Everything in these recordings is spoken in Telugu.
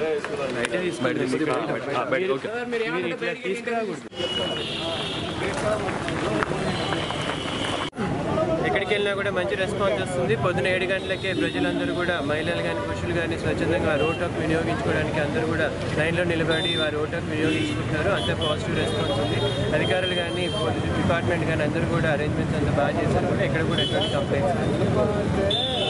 ఎక్కడికి వెళ్ళినా కూడా మంచి రెస్పాన్స్ వస్తుంది పొద్దున ఏడు గంటలకే ప్రజలందరూ కూడా మహిళలు కానీ పురుషులు కానీ స్వచ్ఛందంగా వారి ఓటు హక్కు వినియోగించుకోవడానికి అందరూ కూడా లైన్లో నిలబడి వారి ఓటు హక్కు వినియోగించుకుంటున్నారు అంత పాజిటివ్ రెస్పాన్స్ ఉంది అధికారులు కానీ పోలీస్ డిపార్ట్మెంట్ కానీ అందరూ కూడా అరేంజ్మెంట్స్ అంతా బాగా చేశారు కూడా ఎక్కడ కూడా ఎటువంటి కంప్లైంట్స్ లేదు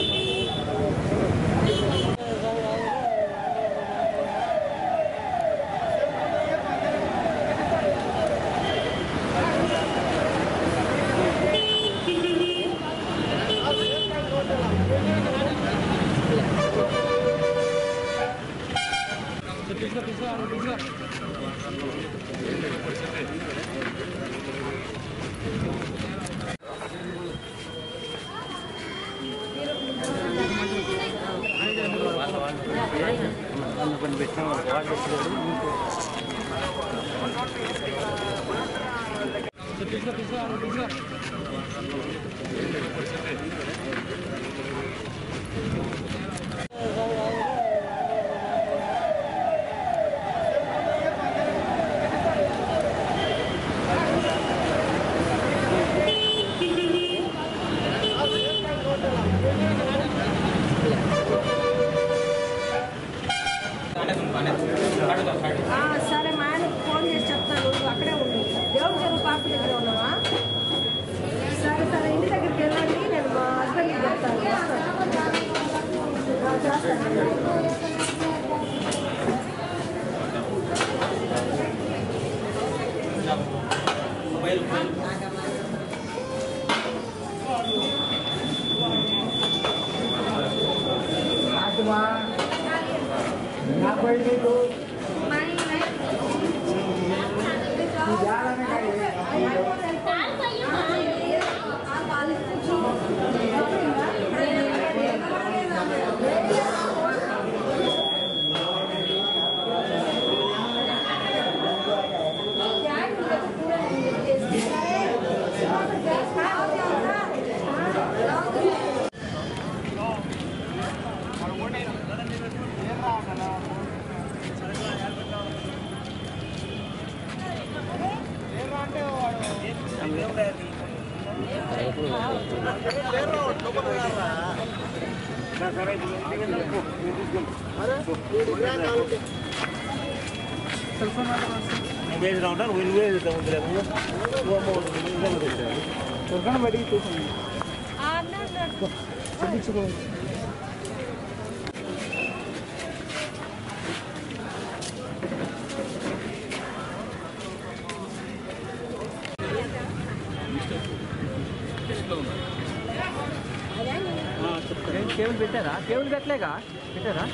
ఆ, సరే మా ఆయనకు ఫోన్ చేసి చెప్తాను నువ్వు అక్కడే ఉండు దేవుడి చెరువు పాప దగ్గర ఉన్నావా సరే సరే ఇంటి దగ్గరికి వెళ్ళండి నేను మా హస్బెండ్కి చెప్తాను వస్తాను. ఆ, చేస్తాను కేబుల్ పెట్టారా కేబుల్ పెట్టలేగా పెట్టారా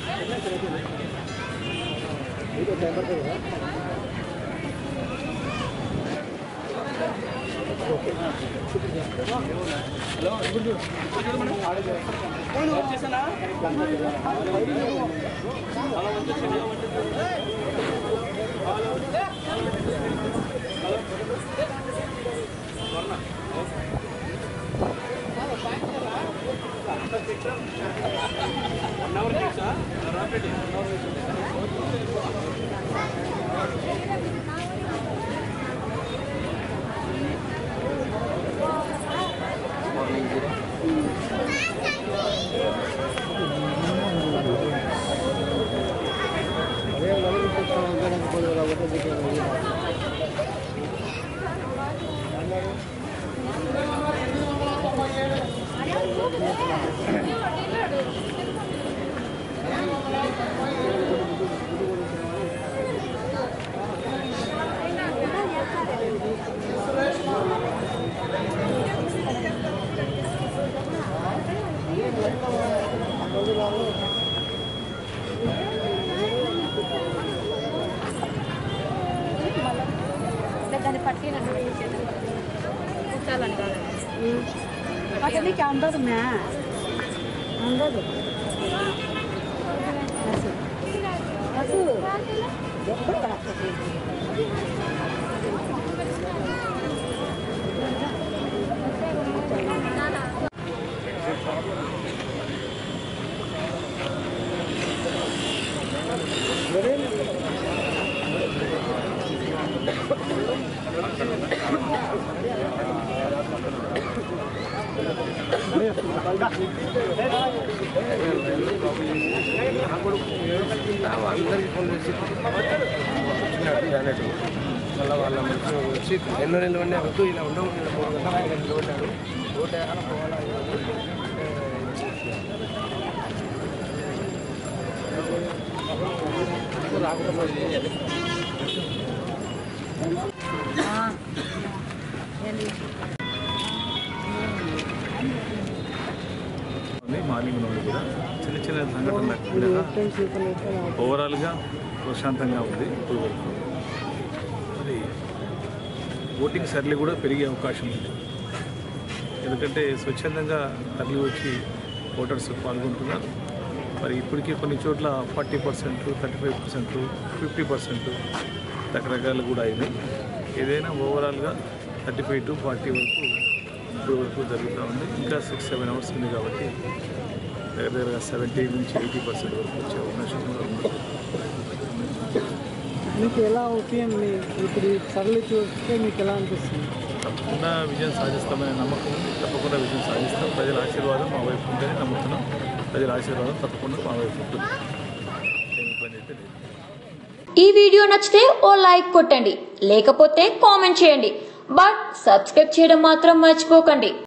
దాన్ని పట్టినండి కూర్చోాలంటారు ಅದಕ್ಕೆ ಅಂದದ ಮ್ಯಾ ಅಂದದು ಹಸು ಹಸು ಎప్పుడు ಕಳಾಕ್ತದೆ అందరికి ఫోన్ చేసి వచ్చినాడు క్యాండిడేట్ మళ్ళీ వాళ్ళ మంచి వచ్చి ఎన్నో నిలబడినా వద్దు ఇలా ఉండవు ఇలా మూడు గంటల ఆయన నిలబడ్డాడు ఓటు వేయాలా పోవాలా రాకపోతే ఉంది మార్నింగ్ నుండి కూడా చిన్న చిన్న సంఘటనలు కూడా ఓవరాల్గా ప్రశాంతంగా ఉంది ఇప్పుడు వరకు మరి ఓటింగ్ సర్లీ కూడా పెరిగే అవకాశం ఉంది ఎందుకంటే స్వచ్ఛందంగా తరలి వచ్చి ఓటర్స్ పాల్గొంటున్నారు మరి ఇప్పటికీ కొన్ని చోట్ల forty percent thirty five percent fifty percent రకరకాలు కూడా అయినాయి ఏదైనా ఓవరాల్గా థర్టీ ఫైవ్ టు ఫార్టీ వరకు ఇప్పుడు వరకు జరుగుతూ ఉంది ఇంకా సిక్స్ సెవెన్ అవర్స్ ఉంది కాబట్టి దగ్గర దగ్గర సెవెంటీ నుంచి ఎయిటీ పర్సెంట్ వరకు వచ్చే అవకాశం కూడా ఉంది మీకు ఎలా ఒపీనియన్ మీ ఇప్పుడు ఈ సరళి చూస్తే మీకు ఎలా అనిపిస్తుంది తప్పకుండా విజయం సాధిస్తామనే నమ్మకం ఉంది తప్పకుండా విజయం సాధిస్తాం ప్రజల ఆశీర్వాదం మా వైపు ఉంటేనే నమ్ముతున్నాం ప్రజల ఆశీర్వాదం తప్పకుండా మా వైపు ఉంటుంది ఏమి ఇబ్బంది అయితే లేదు ఈ వీడియో నచ్చితే ఓ లైక్ కొట్టండి లేకపోతే కామెంట్ చేయండి బట్ సబ్స్క్రైబ్ చేయడం మాత్రం మర్చిపోకండి